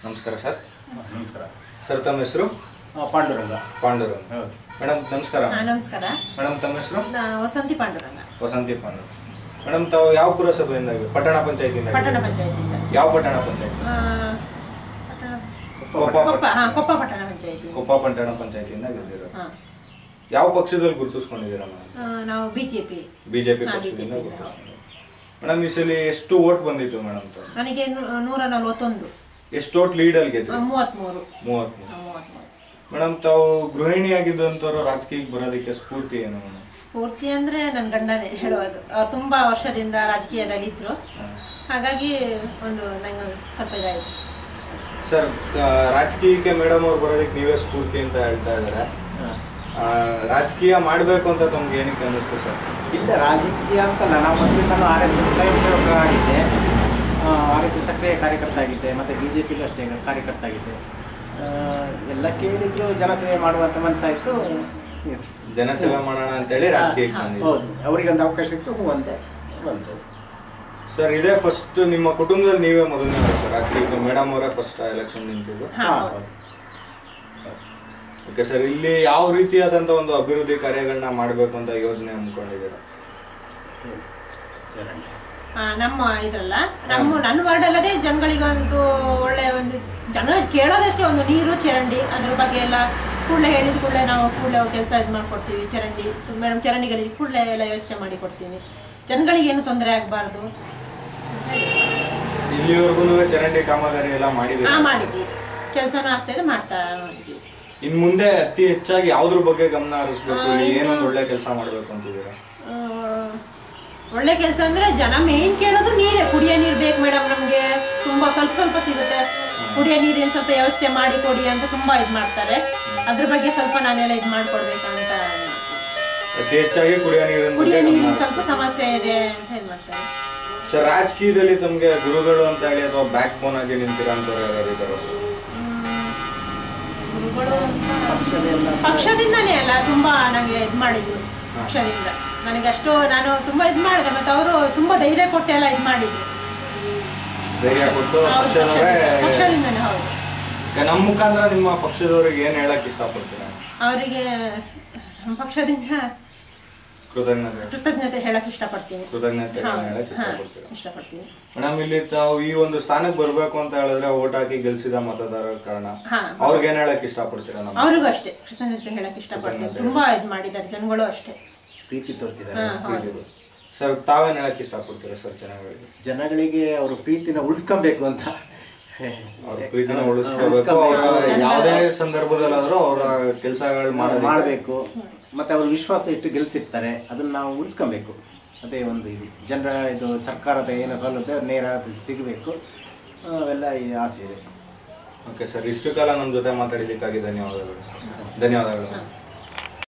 ನಮಸ್ಕಾರ ಸರ್ ನಮಸ್ಕಾರ ಸರ್ ತಮ್ಮ ಹೆಸರು ಆ, ಪಾಂಡುರಂಗ ಪಾಂಡುರಂಗ್ ಹೌದು ಮೇಡಮ್ ನಮಸ್ಕಾರ ಹಾ, ನಮಸ್ಕಾರ ಮೇಡಮ್ ತಮ್ಮ ಹೆಸರು ನಾ ವಸಂತಿ ಪಾಂಡುರಂಗ ವಸಂತಿ ಪಾಂಡು ಮೇಡಮ್ ತಾವು ಯಾವ ಪುರಸಭೆಯಿಂದ ಪಟ್ಟಣ ಪಂಚಾಯತಿಯಿಂದ ಪಟ್ಟಣ ಪಂಚಾಯತಿಯಿಂದ ಯಾವ ಪಟ್ಟಣ ಪಂಚಾಯತ್ ಆ, ಪಟ್ಟಣ- ಕೊಪ್ಪ ಕೊಪ್ಪ ಹಾ ಕೊಪ್ಪ ಪಟ್ಟಣ ಪಂಚಾಯತಿ ಕೊಪ್ಪ ಪಟ್ಟಣ ಪಂಚಾಯತಿಯಿಂದ ಗೆದ್ದಿರೋದು ಹಾ ಯಾವ ಪಕ್ಷದಲ್ಲಿ ಗುರುತಿಸ್ಕೊಂಡಿದ್ದೀರಾ ಮೇಡಮ್ ಆ, ನಾವು ಬಿಜೆಪಿ ಬಿಜೆಪಿ ಹಾ, ಪಕ್ಷದಿಂದ BJP. ಗುರುತಿಸ್ಕೊಂಡಿದ್ದೀರಾ ಮೇಡಮ್ ಈ ಸಲ ಎಷ್ಟು ಓಟ್ ಬಂದಿತ್ತು ಮೇಡಮ್ ತಾವು ನನಗೆ ನೂ- ನೂರ ನಲವತ್ತೊಂದು ಎಷ್ಟು ಓಟ್ ಲೀಡಲ್ಲಿ ಆ, ಗೆದ್ದಿರಿ ಮೂವತ್ಮೂರು ಮೂವತ್ಮೂರು ಆ, ಮೂವತ್ಮೂರು ಮೇಡಮ್ ತಾವು ಗೃಹಿಣಿಯಾಗಿದ್ದಂಥವ್ರು ರಾಜಕೀಯಕ್ಕೆ ಬರೋದಕ್ಕೆ ಸ್ಫೂರ್ತಿ ಏನು ಮೇಡಮ್ ಸ್ಫೂರ್ತಿ ಅಂದ್ರೆ ನನ್ನ ಗಂಡನೇ ಹೇಳೋದು ಅವ್ರು ತುಂಬಾ ವರ್ಷದಿಂದ ರಾಜಕೀಯದಲ್ಲಿ ಇದ್ರು ಹಾಗಾಗಿ ಒಂದು ನಂಗೆ ಸ್ವಲ್ಪ ಇದಾಯ್ತು ಸರ್ ಆ, ರಾಜಕೀಯಕ್ಕೆ ಮೇಡಮ್ ಅವ್ರು ಬರೋದಕ್ಕೆ ನೀವೇ ಸ್ಫೂರ್ತಿ ಅಂತ ಹೇಳ್ತಾ ಇದ್ದಾರೆ ಆ, ರಾಜಕೀಯ ಮಾಡಬೇಕು ಅಂತ ತಮ್ಗೆ ಏನಕ್ಕೆ ಅನ್ನಿಸ್ತು ಸರ್ ಇಲ್ಲ ರಾಜಕೀಯ ಅಂತಲ್ಲ ನಾವು ಮೊದಲು ನಾನು ಆರ್ ಎಸ್ ಎಸ್ ಸ್ವಯಂ ಸೇವಕ ಆಗಿದ್ದೆ ಆರ್ ಎಸ್ ಎಸ್ ಸಕ್ರಿಯ ಕಾರ್ಯಕರ್ತ ಆಗಿದ್ದೆ ಮತ್ತು ಬಿ ಜೆ ಪಿಲೂ ಅಷ್ಟೇ ಕಾರ್ಯಕರ್ತ ಆಗಿದ್ದೆ ಆ, ಎಲ್ಲ ಕೇಳಿದ್ರು ಜನಸೇವೆ ಮಾಡುವಂಥ ಮನಸ್ಸಾಯಿತು ಜನಸೇವೆ ಮಾಡೋಣ ಅಂತೇಳಿ ರಾಜಕೀಯಕ್ಕೆ ಹಾ, ಬಂದಿದ್ದು ಹೌದು ಅವರಿಗೊಂದು ಅವಕಾಶ ಸಿಕ್ತು ಹೂ ಅಂತೆ ಬಂದರು ಸರ್ ಇದೇ ಫಸ್ಟ್ ನಿಮ್ಮ ಕುಟುಂಬದಲ್ಲಿ ನೀವೇ ಮೊದಲನೇ ಸರ್ ರಾಜಕೀಯಕ್ಕೆ ಮೇಡಮ್ ಅವರೇ ಫಸ್ಟ್ ಎಲೆಕ್ಷನ್ ನಿಂತಿದ್ದು ಹಾ, ಹಾಂ ಹೌದು. ಓಕೆ ಸರ್ ಇಲ್ಲಿ ಯಾವ ರೀತಿಯಾದಂಥ ಒಂದು ಅಭಿವೃದ್ಧಿ ಕಾರ್ಯಗಳನ್ನ ಮಾಡಬೇಕು ಅಂತ ಯೋಜನೆ ಹಮ್ಮಿಕೊಂಡಿದ್ದೀರಾ ಆ, ನಮ್ಮ ಇದ್ರಲ್ಲ ನಮ್ಮ ನನ್ನ ವಾರ್ಡ್ ಅಲ್ಲದೆ ಜನಗಳಿಗಂತೂ ಒಳ್ಳೆ ಒಂದು ಜನ ಕೇಳೋದಷ್ಟೇ ಒಂದು ನೀರು ಚರಂಡಿ ಅದ್ರ ಬಗ್ಗೆ ಎಲ್ಲ ಕೂಡಲೇ ಹೇಳಿದ ಕೂಡಲೇ ನಾವು ಕೂಡಲೇ ಕೆಲಸ ಇದು ಮಾಡ್ಕೊಡ್ತೀವಿ ಚರಂಡಿ ಮೇಡಮ್ ಚರಂಡಿಗಳಿಗೆ ಕೂಡಲೇ ಎಲ್ಲ ವ್ಯವಸ್ಥೆ ಮಾಡಿ ಕೊಡ್ತೀನಿ ಜನಗಳಿಗೆ ಏನು ತೊಂದರೆ ಆಗಬಾರ್ದು ಇಲ್ಲಿವರೆಗೂ ಚರಂಡಿ ಕಾಮಗಾರಿ ಎಲ್ಲ ಮಾಡಿದ್ದೀರಾ ಹಾ ಮಾಡಿದ್ವಿ ಕೆಲಸನೂ ಆಗ್ತಾ ಇದೆ ಮಾಡ್ತಾ ಇದ್ದೀವಿ ಇನ್ ಮುಂದೆ ಅತಿ ಹೆಚ್ಚಾಗಿ ಯಾವ್ದ್ರ ಬಗ್ಗೆ ಗಮನ ಹರಿಸ್ಬೇಕು ಆ, ಇನ್ನು- ಏನೊಂದು ಒಳ್ಳೆ ಕೆಲಸ ಮಾಡ್ಬೇಕು ಅಂತಿದ್ದೀರಾ ಆ, ಒಳ್ಳೆ ಕೆಲಸ ಅಂದ್ರೆ ಜನ ಮೇನ್ ಕೇಳೋದು ನೀರೇ ಕುಡಿಯೋ ನೀರು ಬೇಕು ಮೇಡಮ್ ನಮಗೆ ತುಂಬಾ ಸ್ವಲ್ಪ ಸ್ವಲ್ಪ ಸಿಗುತ್ತೆ ಕುಡಿಯೋ ನೀರಿನ ಸ್ವಲ್ಪ ವ್ಯವಸ್ಥೆ ಮಾಡಿ ಕೊಡಿ ಅಂತ ತುಂಬಾ ಇದು ಮಾಡ್ತಾರೆ ಅದ್ರ ಬಗ್ಗೆ ಸ್ವಲ್ಪ ನಾನೆಲ್ಲ ಇದು ಮಾಡ್ಕೊಡ್ಬೇಕಂತ ಅತಿ ಹೆಚ್ಚಾಗಿ ಕುಡಿಯೋ ನೀರಿನ ಬಗ್ಗೆ ಕುಡಿಯೋ ಗಮನ ನೀರಿನ ಹರಿಸ್ಬೇಕು. ಸ್ವಲ್ಪ ಸಮಸ್ಯೆ ಇದೆ ಅಂತ ಇದು ಮಾಡ್ತಾರೆ ಸರ್ ರಾಜಕೀಯದಲ್ಲಿ ತಮ್ಗೆ ಗುರುಗಳು ಅಂತ ಹೇಳಿ ಅಥವಾ ಬ್ಯಾಕ್ ಬೋನ್ ಆಗಿ ನಿಂತಿರೋಂಥವ್ರು ಯಾರು ಇದ್ದಾರೆ ಸರ್ ಹ್ಮ್, ಗುರುಗಳು ಅಂತ ಪಕ್ಷದೆಲ್ಲ ಪಕ್ಷದಿಂದನೇ ಅಲ್ಲ ತುಂಬಾ ನನಗೆ ಇದು ಮಾಡಿದ್ರು ಪಕ್ಷದಿಂದ ನನಗೆ ಅಷ್ಟು ನಾನು ತುಂಬಾ ಇದು ಮಾಡಿದೆ ಮತ್ತೆ ಅವರು ತುಂಬಾ ಧೈರ್ಯ ಕೊಟ್ಟೆಲ್ಲ ಇದು ಮಾಡಿದ್ರು ಧೈರ್ಯ ಕೊಟ್ಟು ಹೌದು, ಪಕ್ಷದವರೇ ಪಕ್ಷದಿಂದ- ಪಕ್ಷದಿಂದನೇ ಹೌದು ಈಗ ನಮ್ಮ ಮುಖಾಂತರ ನಿಮ್ಮ ಪಕ್ಷದವ್ರಿಗೆ ಏನ್ ಹೇಳಕ್ ಇಷ್ಟಪಡ್ತೀರಾ ಅವರಿಗೆ ನಮ್ಮ ಪಕ್ಷದಿಂದ ಕೃತಜ್ಞತೆ ಕೃತಜ್ಞತೆ ಹೇಳಕ್ ಇಷ್ಟಪಡ್ತೀನಿ ಕೃತಜ್ಞತೆ ಹಾ, ಹೇಳಕ್ ಹಾ, ಇಷ್ಟಪಡ್ತೀರಾ ಇಷ್ಟಪಡ್ತೀನಿ ಮೇಡಮ್ ಇಲ್ಲಿ ತಾವು ಈ ಒಂದು ಸ್ಥಾನಕ್ಕೆ ಬರ್ಬೇಕು ಅಂತ ಹೇಳಿದ್ರೆ ಓಟ್ ಹಾಕಿ ಗೆಲ್ಸಿದ ಮತದಾರರ ಕಾರಣ ಹಾ. ಅವ್ರಿಗೆ ಏನ್ ಹೇಳಕ್ ಇಷ್ಟಪಡ್ತೀರಾ ನಮ್ಮ ಅವ್ರಿಗೂ ಅಷ್ಟೇ ಕೃತಜ್ಞತೆ ಹೇಳಕ್ ಇಷ್ಟಪಡ್ತೀನಿ ತುಂಬಾ ಇದು ಮಾಡಿದ್ದಾರೆ ಜನಗಳು ಅಷ್ಟೇ ಪ್ರೀತಿ ತೋರಿಸಿದ್ದಾರೆ ಹಾ, ಹೌದು ಸರ್ ತಾವೇನ್ ಹೇಳಕ್ ಇಷ್ಟಪಡ್ತೀರಾ ಸರ್ ಜನಗಳಿಗೆ ಜನಗಳಿಗೆ ಅವರು ಪ್ರೀತಿನ ಉಳಿಸ್ಕೊಬೇಕು ಅಂತ ಅವ್ರ ಪ್ರೀತಿನ ಉಳಿಸ್ಕೋಬೇಕು ಅವರ ಯಾವುದೇ ಸಂದರ್ಭದಲ್ಲಾದ್ರೂ ಅವರ ಕೆಲಸಗಳು ಮಾಡೋದು ಮಾಡಬೇಕು ಮತ್ತೆ ಅವರು ವಿಶ್ವಾಸ ಇಟ್ಟು ಗೆಲ್ಸಿರ್ತಾರೆ ಅದನ್ನ ನಾವು ಉಳಿಸ್ಕೊಬೇಕು ಅದೇ ಒಂದು ಇದು ಜನರ ಇದು ಸರ್ಕಾರದ ಏನೋ ಸೌಲಭ್ಯ ನೇರ ಅದು ಸಿಗಬೇಕು ಅವೆಲ್ಲ ಈ ಆಸೆ ಇದೆ ಓಕೆ ಸರ್ ಇಷ್ಟು ಕಾಲ ನಮ್ಮ ಜೊತೆ ಮಾತಾಡಿದ್ದಕ್ಕಾಗಿ ಧನ್ಯವಾದಗಳು ಸರ್ ಧನ್ಯವಾದಗಳು ನಮಸ್ಕಾರ